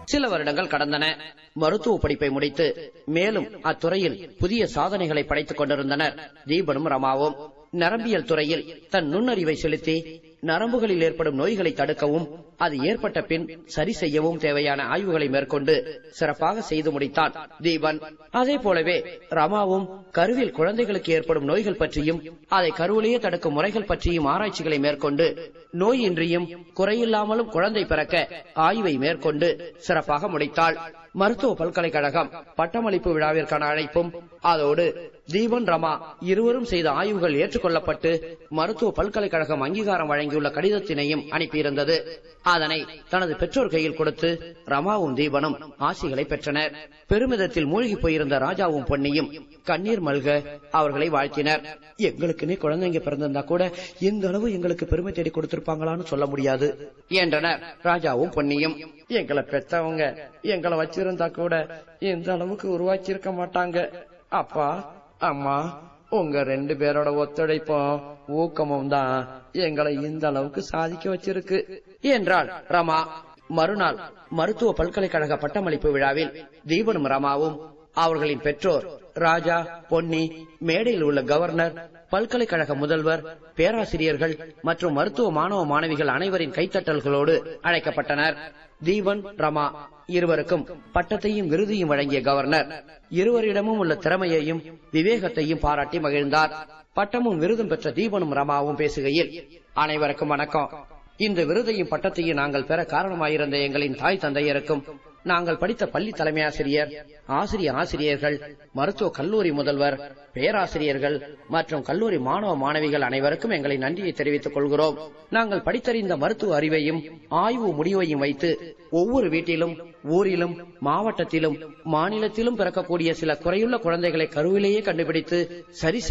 சில வருடங்கள் கடந்தன மருத்துவ படிப்பை முடித்து மேலும் அத்துறையில் புதிய சாதனைகளை படைத்துக் கொண்டிருந்தனர் தீபனும் ரமாவும் நரம்பியல் துறையில் தன் நுண்ணறிவை செலுத்தி நரம்புகளில் ஏற்படும் நோய்களை தடுக்கவும் அது ஏற்பட்ட பின் சரி செய்யவும் தேவையான ஆய்வுகளை மேற்கொண்டு சிறப்பாக செய்து முடித்தான் தீபன் அதே போலவே ரமாவும் கருவில் குழந்தைகளுக்கு ஏற்படும் நோய்கள் பற்றியும் அதை கருவிலேயே தடுக்கும் முறைகள் பற்றியும் ஆராய்ச்சிகளை மேற்கொண்டு நோயின்றியும் குறையில்லாமலும் குழந்தை பிறக்க ஆய்வை மேற்கொண்டு சிறப்பாக முடித்தாள் மருத்துவ பல்கலைக்கழகம் பட்டமளிப்பு விழாவிற்கான அழைப்பும் அதோடு தீபன் ரமா இருவரும் செய்த ஆய்வுகள் ஏற்றுக்கொள்ளப்பட்டு மருத்துவ பல்கலைக்கழகம் அங்கீகாரம் வழங்கியுள்ள கடிதத்தினையும் அனுப்பியிருந்தது அதனை தனது பெற்றோர் கையில் கொடுத்து ரமாவும் தீபனும் ஆசிகளை பெற்றனர் பெருமிதத்தில் மூழ்கி போயிருந்த ராஜாவும் பொன்னியும் கண்ணீர் மல்க அவர்களை வாழ்த்தினர் எங்களுக்குன்னே குழந்தைங்க பிறந்திருந்தா கூட இந்த அளவு எங்களுக்கு பெருமை தேடி கொடுத்திருப்பாங்களான்னு சொல்ல முடியாது என்றனர் ராஜாவும் பொன்னியும் எங்களை பெத்தவங்க எங்களை வச்சிருந்தா கூட இந்த அளவுக்கு உருவாக்கி இருக்க மாட்டாங்க அப்பா அம்மா உங்க ரெண்டு பேரோட ஒத்துழைப்பும் ஊக்கமும் தான் எங்களை இந்த அளவுக்கு சாதிக்க வச்சிருக்கு என்றாள் ரமா மறுநாள் மருத்துவ பல்கலைக்கழக பட்டமளிப்பு விழாவில் தீபனும் ரமாவும் அவர்களின் பெற்றோர் ராஜா பொன்னி மேடையில் உள்ள கவர்னர் பல்கலைக்கழக முதல்வர் பேராசிரியர்கள் மற்றும் மருத்துவ மாணவ மாணவிகள் அனைவரின் கைத்தட்டல்களோடு அழைக்கப்பட்டனர் தீபன் ரமா இருவருக்கும் பட்டத்தையும் விருதையும் வழங்கிய கவர்னர் இருவரிடமும் உள்ள திறமையையும் விவேகத்தையும் பாராட்டி மகிழ்ந்தார் பட்டமும் விருதும் பெற்ற தீபனும் ரமாவும் பேசுகையில் அனைவருக்கும் வணக்கம் இந்த விருதையும் பட்டத்தையும் நாங்கள் பெற காரணமாயிருந்த எங்களின் தாய் தந்தையருக்கும் நாங்கள் படித்த பள்ளி தலைமை ஆசிரியர் ஆசிரிய ஆசிரியர்கள் மருத்துவ கல்லூரி முதல்வர் பேராசிரியர்கள் மற்றும் கல்லூரி மாணவ மாணவிகள் அனைவருக்கும் எங்களை நன்றியை தெரிவித்துக் கொள்கிறோம் நாங்கள் படித்தறிந்த மருத்துவ அறிவையும் ஆய்வு முடிவையும் வைத்து ஒவ்வொரு வீட்டிலும் ஊரிலும் மாவட்டத்திலும் மாநிலத்திலும் பிறக்கக்கூடிய சில குறையுள்ள குழந்தைகளை கருவிலேயே கண்டுபிடித்து சரி